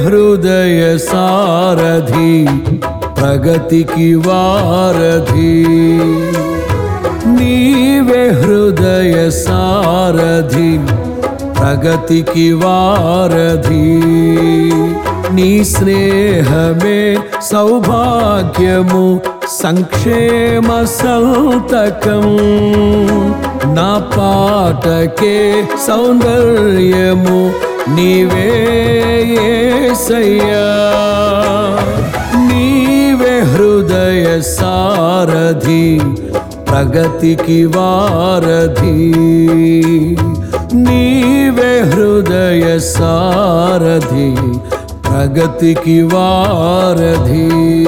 హృదయ సారథి ప్రగతికి వారధి నీవే హృదయ సారథి ప్రగతికి వారధి నీ స్నేహమే సౌభాగ్యము సంక్షేమ సంతకం నా పాటకే సౌందర్యము నీవే యేసయ్యా నీవే హృదయ సారథి ప్రగతికి వారధి నీవే హృదయ సారథి ప్రగతికి వారధి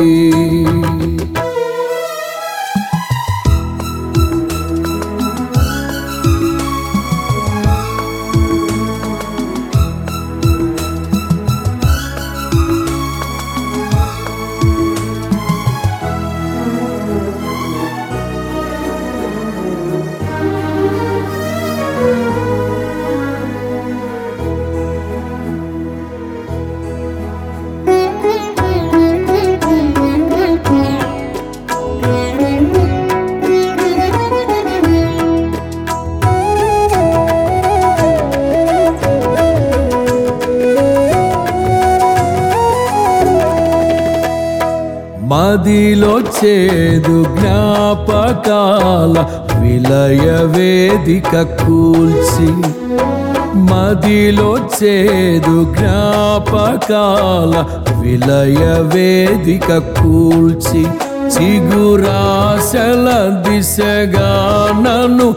మదిలో చేదు జ్ఞాపకాల విలయ వేదిక కూల్చి మదిలో చేదు జ్ఞాపకాల విలయ వేదిక కూల్చి చిగురాశల దిశగా నన్ను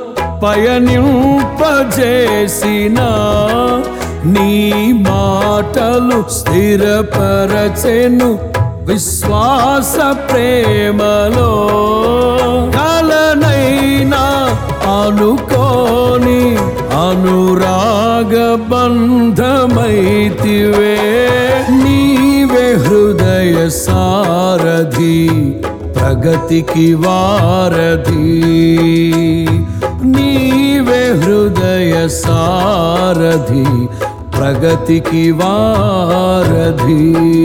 పయనింపజేసిన నీ మాటలు స్థిరపరచెను విశ్వాస ప్రేమలో కలనైనా అనుకోని అనురాగ బంధమైతివే నీవే హృదయ సారథి ప్రగతికి వారధి నీవే హృదయ సారథి ప్రగతికి వారధి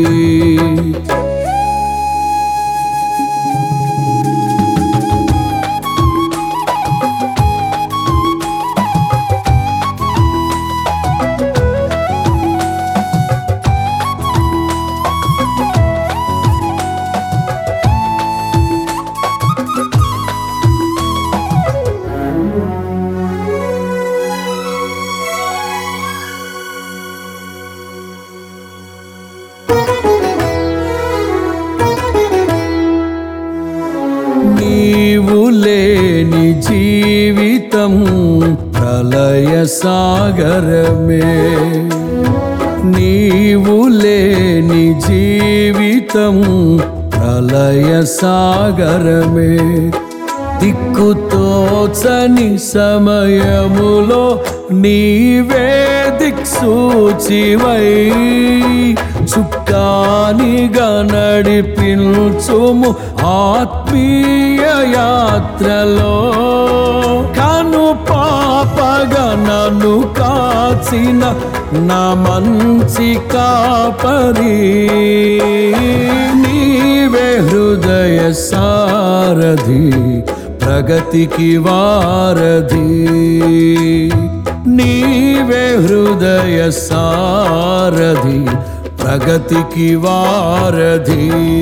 నీవు లేని జీవితం ప్రళయ సాగరమే నీవు లేని జీవితం ప్రళయ సాగరమే దిక్కుతోచని సమయములో నీవే దిక్సూచివై చుక్కానిగా నడిపించుము ఆత్మీయ యాత్రలో కను పాపగా నన్ను కాచిన నా మంచి కాపరి నీవే హృదయ సారథి ప్రగతికి వారధి నీవే హృదయ సారథి ప్రగతికి వారధి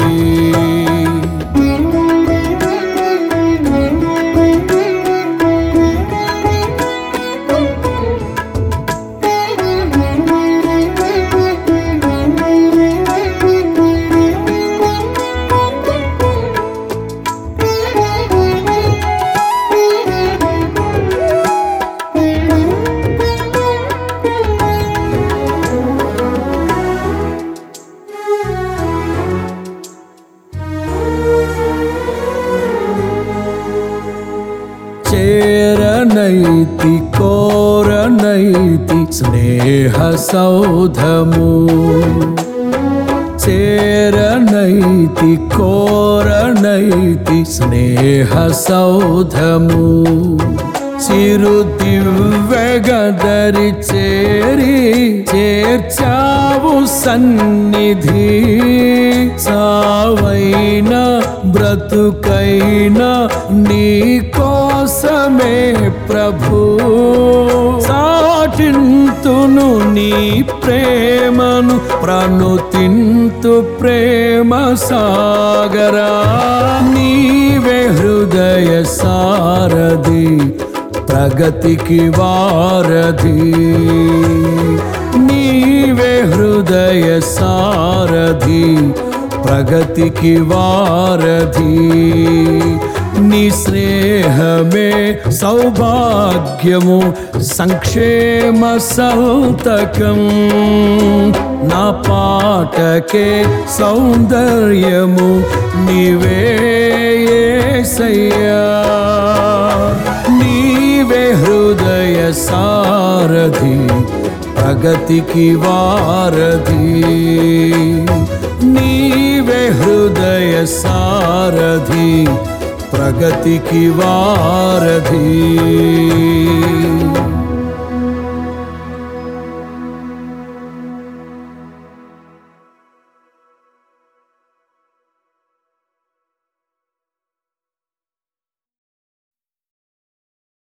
చేరనైతి కోరనైతి స్నేహ సౌధము చేరనైతి కోరనైతి స్నేహ సౌధము చిరు దివ్యగదరి చేరి చేర్చావు సన్నిధి సావైన బ్రతుకైన నీ కోసమే ప్రభు సాటింతును నీ ప్రేమను ప్రణుతింతు ప్రేమ సాగరా నీవే హృదయ సారథి ప్రగతికి వారధి నీవే హృదయ సారథి ప్రగతికి వారధి నీ స్నేహమే సౌభాగ్యము సంక్షేమ సంతకం నా పాటకే సౌందర్యము నీవే యేసయ్యా నీవే హృదయ సారథి ప్రగతికి వారధి నీవే హృదయ సారథి ప్రగతికి వారధి